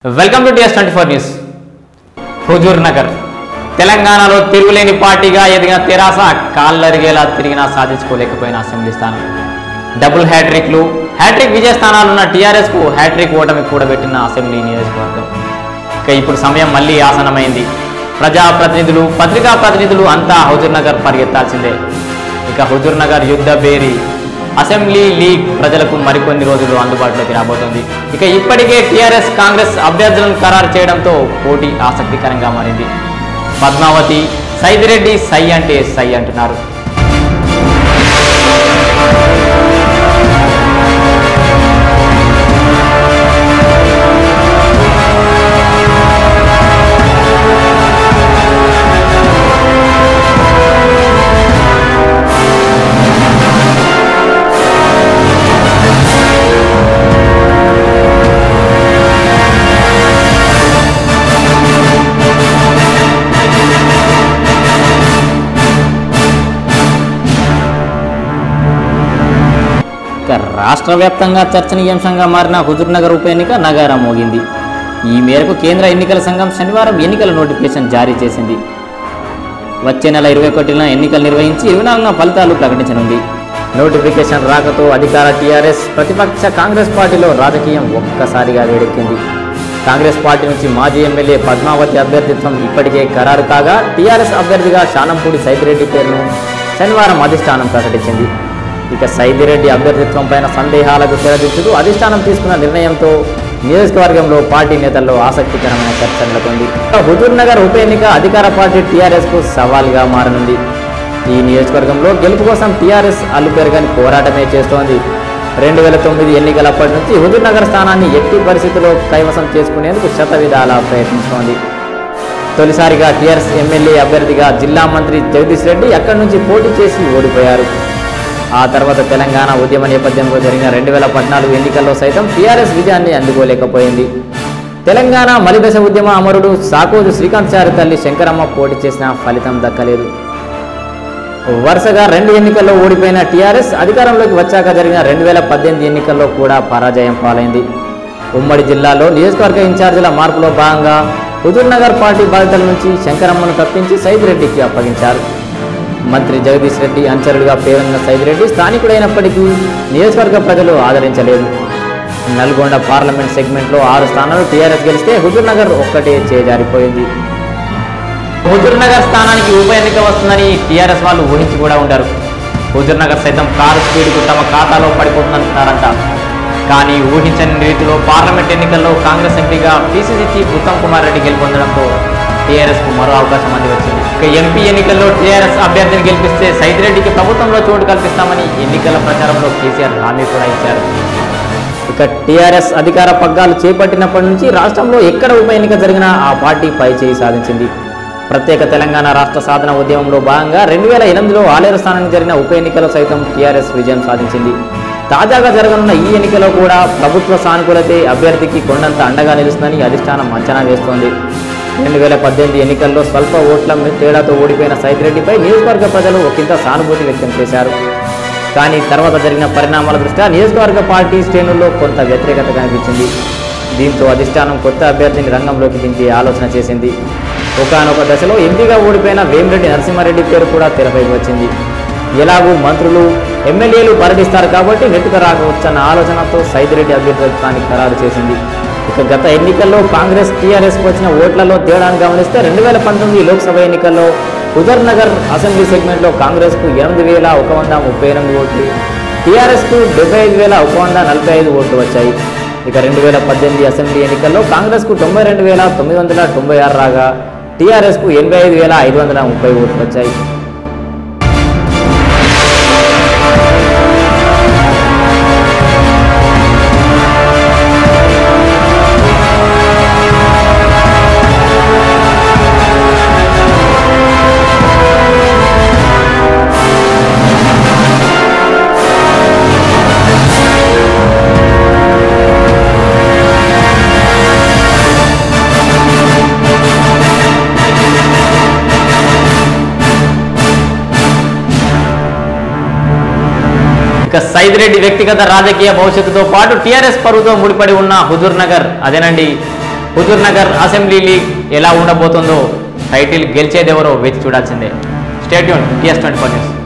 welcome to TS twenty four news Huzur Nagar తెలంగాణలో తిరుగులేని పార్టీగా ఎదిగిన తెరాస కాళ్ళరిగేలా తిరిగినా సాధించుకోలేకపోయిన అసెంబ్లీ స్థానం డబుల్ హ్యాట్రిక్లు హ్యాట్రిక్ విజయ స్థానాలున్న టీఆర్ఎస్కు హ్యాట్రిక్ ఓటమి కూడబెట్టిన అసెంబ్లీ నియోజకవర్గం ఇక ఇప్పుడు సమయం మళ్ళీ ఆసనమైంది ప్రజాప్రతినిధులు పత్రికా ప్రతినిధులు అంతా హుజూర్ నగర్ పరిగెత్తాల్సిందే ఇక హుజూర్ నగర్ యుద్ధ బేరి అసెంబ్లీ లీగ్ ప్రజలకు మరికొన్ని రోజులు అందుబాటులోకి రాబోతోంది ఇక ఇప్పటికే టీఆర్ఎస్ కాంగ్రెస్ అభ్యర్థులను ఖరారు చేయడంతో పోటీ ఆసక్తికరంగా మారింది పద్మావతి సైదిరెడ్డి సై అంటే సై అంటున్నారు ఇక రాష్ట్ర వ్యాప్తంగా చర్చనీయాంశంగా మారిన హుజూర్నగర్ ఉప ఎన్నిక నగారా మోగింది ఈ మేరకు కేంద్ర ఎన్నికల సంఘం శనివారం ఎన్నికల నోటిఫికేషన్ జారీ చేసింది వచ్చే నెల ఇరవై ఒకటిన ఎన్నికలు నిర్వహించి ఇరవై నాలుగున ఫలితాలు ప్రకటించనుంది నోటిఫికేషన్ రాకతో అధికార టీఆర్ఎస్ ప్రతిపక్ష కాంగ్రెస్ పార్టీలో రాజకీయం ఒక్కసారిగా వేడెక్కింది కాంగ్రెస్ పార్టీ నుంచి మాజీ ఎమ్మెల్యే పద్మావతి అభ్యర్థిత్వం ఇప్పటికే ఖరారు కాగా టీఆర్ఎస్ అభ్యర్థిగా శానంపూడి సైదిరెడ్డి పేరును శనివారం అధిష్టానం ప్రకటించింది ఇక సైదిరెడ్డి అభ్యర్థిత్వం పైన సందేహాలకు తెరదించుతూ అధిష్టానం తీసుకున్న నిర్ణయంతో నియోజకవర్గంలో పార్టీ నేతల్లో ఆసక్తికరమైన చర్చ నెలకొంది హుజూర్ నగర్ ఉప ఎన్నిక అధికార పార్టీ టీఆర్ఎస్ కు సవాల్గా మారనుంది ఈ నియోజకవర్గంలో గెలుపు కోసం టీఆర్ఎస్ అల్లుపెరగని పోరాటమే చేస్తోంది రెండు వేల తొమ్మిది ఎన్నికలప్పటి నుంచి హుజూర్ నగర్ స్థానాన్ని ఎట్టి పరిస్థితుల్లో కైవసం చేసుకునేందుకు శత విధాలా ప్రయత్నిస్తోంది తొలిసారిగా టీఆర్ఎస్ ఎమ్మెల్యే అభ్యర్థిగా జిల్లా మంత్రి జగదీష్ రెడ్డి అక్కడి నుంచి పోటీ చేసి ఓడిపోయారు ఆ తర్వాత తెలంగాణ ఉద్యమ నేపథ్యంలో జరిగిన రెండు వేల పద్నాలుగు ఎన్నికల్లో సైతం టీఆర్ఎస్ విజయాన్ని అందుకోలేకపోయింది తెలంగాణ మలిదశ ఉద్యమ అమరుడు సాకోజు శ్రీకాంత్ చారి తల్లి శంకరమ్మ పోటీ చేసిన ఫలితం దక్కలేదు వరుసగా రెండు ఎన్నికల్లో ఓడిపోయిన టీఆర్ఎస్ అధికారంలోకి వచ్చాక జరిగిన రెండు వేల పద్దెనిమిది ఎన్నికల్లో కూడా పరాజయం పాలైంది ఉమ్మడి జిల్లాలో నియోజకవర్గ ఇన్ఛార్జీల మార్పులో భాగంగా హుజూర్నగర్ పార్టీ బాధితుల నుంచి శంకరమ్మను తప్పించి సైదిరెడ్డికి అప్పగించారు మంత్రి జగదీష్ రెడ్డి అనుచరుడిగా పేరున్న సైదిరెడ్డి స్థానికుడైనప్పటికీ నియోజకవర్గ ప్రజలు ఆదరించలేదు నల్గొండ పార్లమెంట్ సెగ్మెంట్లో ఆరు స్థానాలు టీఆర్ఎస్ గెలిస్తే హుజూర్నగర్ ఒక్కటే చేజారిపోయింది హుజూర్నగర్ స్థానానికి ఉప ఎన్నిక వస్తుందని టీఆర్ఎస్ వాళ్ళు ఊహించి కూడా ఉంటారు హుజూర్నగర్ సైతం కారు స్పీడ్కు తమ ఖాతాలో పడిపోతుందంటున్నారంట కానీ ఊహించని రీతిలో పార్లమెంట్ ఎన్నికల్లో కాంగ్రెస్ ఎంపీగా పీసీసీ చీఫ్ ఉత్తమ్ కుమార్ రెడ్డి గెలుపొందడంతో టీఆర్ఎస్ కు మరో అవకాశం అంది వచ్చింది ఇక ఎంపీ ఎన్నికల్లో టీఆర్ఎస్ అభ్యర్థిని గెలిపిస్తే సైదిరెడ్డికి ప్రభుత్వంలో చోటు కల్పిస్తామని ఎన్నికల ప్రచారంలో కేసీఆర్ హామీ కూడా ఇచ్చారు ఇక టీఆర్ఎస్ అధికార పగ్గాలు చేపట్టినప్పటి నుంచి రాష్ట్రంలో ఎక్కడ ఉప ఎన్నిక జరిగినా ఆ పార్టీ పై చేయి సాధించింది ప్రత్యేక తెలంగాణ రాష్ట్ర సాధన ఉద్యమంలో భాగంగా రెండు వేల ఎనిమిదిలో ఆలేరు స్థానానికి జరిగిన ఉప ఎన్నికలో సైతం టీఆర్ఎస్ విజయం సాధించింది తాజాగా జరగనున్న ఈ ఎన్నికలో కూడా ప్రభుత్వ సానుకూలతే అభ్యర్థికి కొండంత అండగా నిలుస్తుందని అధిష్టానం అంచనా వేస్తోంది రెండు వేల పద్దెనిమిది ఎన్నికల్లో స్వల్ప ఓట్ల తేడాతో ఓడిపోయిన సైదిరెడ్డిపై నియోజకవర్గ ప్రజలు ఒకంత సానుభూతి వ్యక్తం చేశారు కానీ తర్వాత జరిగిన పరిణామాల దృష్ట్యా నియోజకవర్గ పార్టీ శ్రేణుల్లో కొంత వ్యతిరేకత కనిపించింది దీంతో అధిష్టానం కొత్త అభ్యర్థిని రంగంలోకి దింపే ఆలోచన చేసింది ఒకనొక దశలో ఎంపీగా ఓడిపోయిన వేమిరెడ్డి నరసింహారెడ్డి పేరు కూడా తెరపైకి వచ్చింది ఎలాగూ మంత్రులు ఎమ్మెల్యేలు పర్యటిస్తారు కాబట్టి నెట్టుకు రాకవచ్చన్న ఆలోచనతో సైదిరెడ్డి అభ్యర్థిత్వాన్ని ఖరారు చేసింది ఇక గత ఎన్నికల్లో కాంగ్రెస్ టీఆర్ఎస్కి వచ్చిన ఓట్లలో తేడాను గమనిస్తే రెండు వేల పంతొమ్మిది లోక్సభ ఎన్నికల్లో హుజర్ నగర్ అసెంబ్లీ సెగ్మెంట్లో కాంగ్రెస్కు ఎనిమిది వేల ఒక వంద ముప్పై ఎనిమిది ఓట్లు టీఆర్ఎస్కు డెబ్బై ఐదు వేల ఒక వంద నలభై ఐదు ఓట్లు వచ్చాయి ఇక రెండు వేల పద్దెనిమిది అసెంబ్లీ ఎన్నికల్లో కాంగ్రెస్కు తొంభై రెండు వేల తొమ్మిది వందల తొంభై ఆరు రాగా టీఆర్ఎస్కు ఎనభై ఐదు వేల ఐదు వందల ముప్పై ఓట్లు వచ్చాయి ఇక సైదిరెడ్డి వ్యక్తిగత రాజకీయ భవిష్యత్తుతో పాటు టీఆర్ఎస్ పరువుతో ముడిపడి ఉన్న హుజూర్ నగర్ అదేనండి హుజూర్ నగర్ అసెంబ్లీ లీగ్ ఎలా ఉండబోతుందో టైటిల్ గెలిచేదెవరో వేచి చూడాల్సిందే stay tune TS twenty four news